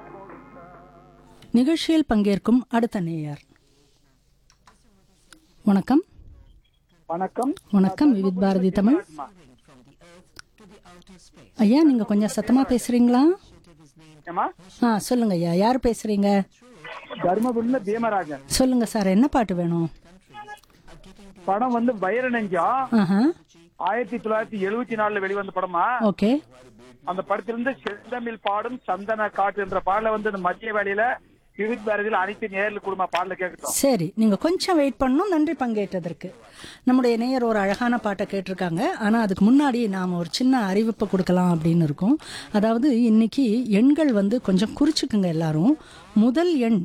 நிகழ்ச்சியில் பங்கேற்கும் அடுத்த நேயர் வணக்கம் வணக்கம் வணக்கம் விவித் பாரதி தமிழ் ஐயா நீங்க கொஞ்சம் சத்தமா பேசுறீங்களா ஏமா ஆ சொல்லுங்க ஐயா யார் பேசுறீங்க தர்மபுரியில பீமராஜன் சொல்லுங்க சார் என்ன பாட்டு வேணும் படம் வந்து வைர நெஞ்சம் ஆஹா ஆயிரத்தி தொள்ளாயிரத்தி எழுபத்தி நாலுல வெளிவந்த படமா ஓகே அந்த படத்திலிருந்து செந்தமிழ் பாடும் சந்தன காட்டு என்ற பாடல வந்து இந்த மத்திய வேலையில விவித் பாரதியில் அனைத்து நேரில் குடும்ப பாடல கேட்கட்டும் சரி நீங்க கொஞ்சம் வெயிட் பண்ணணும் நன்றி பங்கேற்றதற்கு நம்முடைய நேயர் ஒரு அழகான பாட்டை கேட்டிருக்காங்க ஆனா அதுக்கு முன்னாடி நாம ஒரு சின்ன அறிவிப்பு கொடுக்கலாம் அப்படின்னு இருக்கோம் அதாவது இன்னைக்கு எண்கள் வந்து கொஞ்சம் குறிச்சுக்குங்க எல்லாரும் முதல் எண்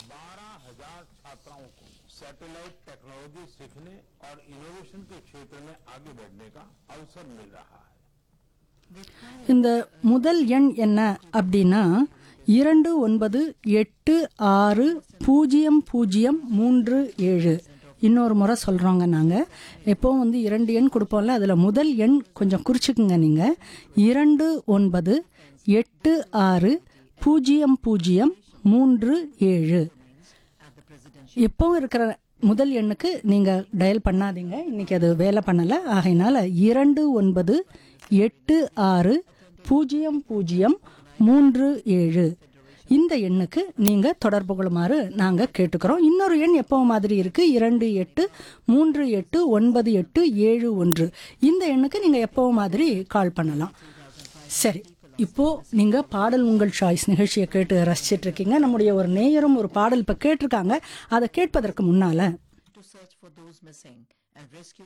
सैटेलाइट टेक्नोलॉजी सीखने और इनोवेशन के क्षेत्र में आगे बढ़ने का अवसर मिल रहा है இந்த முதல் எண் என்ன அப்படின்னா இரண்டு ஒன்பது எட்டு ஆறு பூஜ்ஜியம் பூஜ்ஜியம் மூன்று ஏழு இன்னொரு முறை சொல்கிறோங்க நாங்கள் எப்போவும் வந்து இரண்டு எண் கொடுப்போம்ல அதில் முதல் எண் கொஞ்சம் குறிச்சுக்குங்க நீங்கள் இரண்டு ஒன்பது எட்டு ஆறு பூஜ்ஜியம் பூஜ்ஜியம் மூன்று ஏழு எப்பவும் இருக்கிற முதல் எண்ணுக்கு நீங்கள் டயல் பண்ணாதீங்க இன்னைக்கு அது வேலை பண்ணலை ஆகையினால இரண்டு ஒன்பது எட்டு ஆறு பூஜ்ஜியம் பூஜ்ஜியம் மூன்று ஏழு இந்த எண்ணுக்கு நீங்கள் தொடர்பு கொள்ளுமாறு நாங்கள் கேட்டுக்கிறோம் இன்னொரு எண் எப்பவும் மாதிரி இருக்கு இரண்டு எட்டு மூன்று எட்டு ஒன்பது எட்டு ஏழு ஒன்று இந்த எண்ணுக்கு நீங்கள் எப்பவும் மாதிரி கால் பண்ணலாம் சரி இப்போ நீங்க பாடல் உங்கள் சாய்ஸ் நிகழ்ச்சியை கேட்டு ரசிச்சிட்டு இருக்கீங்க நம்முடைய ஒரு நேயரும் ஒரு பாடல் இப்ப கேட்டிருக்காங்க அதை கேட்பதற்கு முன்னால to search for those missing and rescue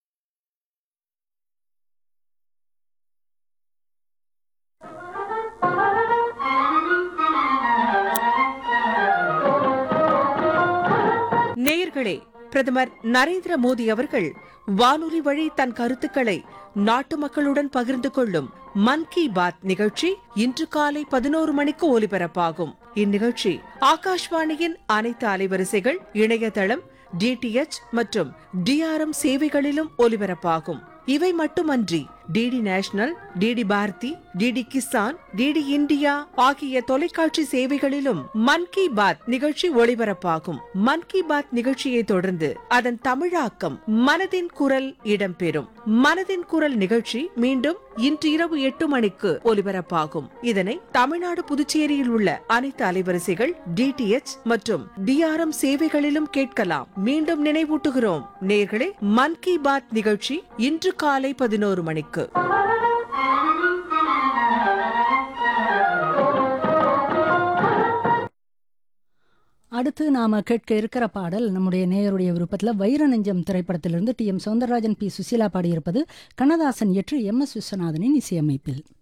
நேயர்களே பிரதமர் நரேந்திர மோடி அவர்கள் வானொலி வழி தன் கருத்துக்களை நாட்டு மக்களுடன் பகிர்ந்து கொள்ளும் மன் கி பாத் நிகழ்ச்சி இன்று காலை பதினோரு மணிக்கு ஒலிபரப்பாகும் இந்நிகழ்ச்சி ஆகாஷ்வாணியின் அனைத்து அலைவரிசைகள் இணையதளம் டிடிஎச் மற்றும் டிஆர்எம் சேவைகளிலும் ஒலிபரப்பாகும் இவை மட்டுமன்றி DD National DD Bharati DD Kisan DD India ஆகிய தொலைக்காட்சி சேவைகளிலும் மன் கி பாத் நிகழ்ச்சி ஒளிபரப்பாகும் மன் கி பாத் நிகழ்ச்சியை தொடர்ந்து அதன் தமிழாக்கம் மனதின் குரல் இடம்பெறும் மனதின் குரல் நிகழ்ச்சி மீண்டும் இன்று இரவு எட்டு மணிக்கு ஒலிபரப்பாகும் இதனை தமிழ்நாடு புதுச்சேரியில் உள்ள அனைத்து அலைவரிசைகள் டிடிஎச் மற்றும் டிஆர்எம் சேவைகளிலும் கேட்கலாம் மீண்டும் நினைவூட்டுகிறோம் நேர்களே மன் கி பாத் நிகழ்ச்சி இன்று காலை பதினோரு மணிக்கு அடுத்து நாம கேட்க இருக்கிற பாடல் நம்முடைய நேயருடைய விருப்பத்துல வைர நெஞ்சம் திரைப்படத்திலிருந்து T M Soundararajan P Susheela பாடியிருப்பது கண்ணதாசன் இயற்றி எம் எஸ் விஸ்வநாதனின் இசையமைப்பில்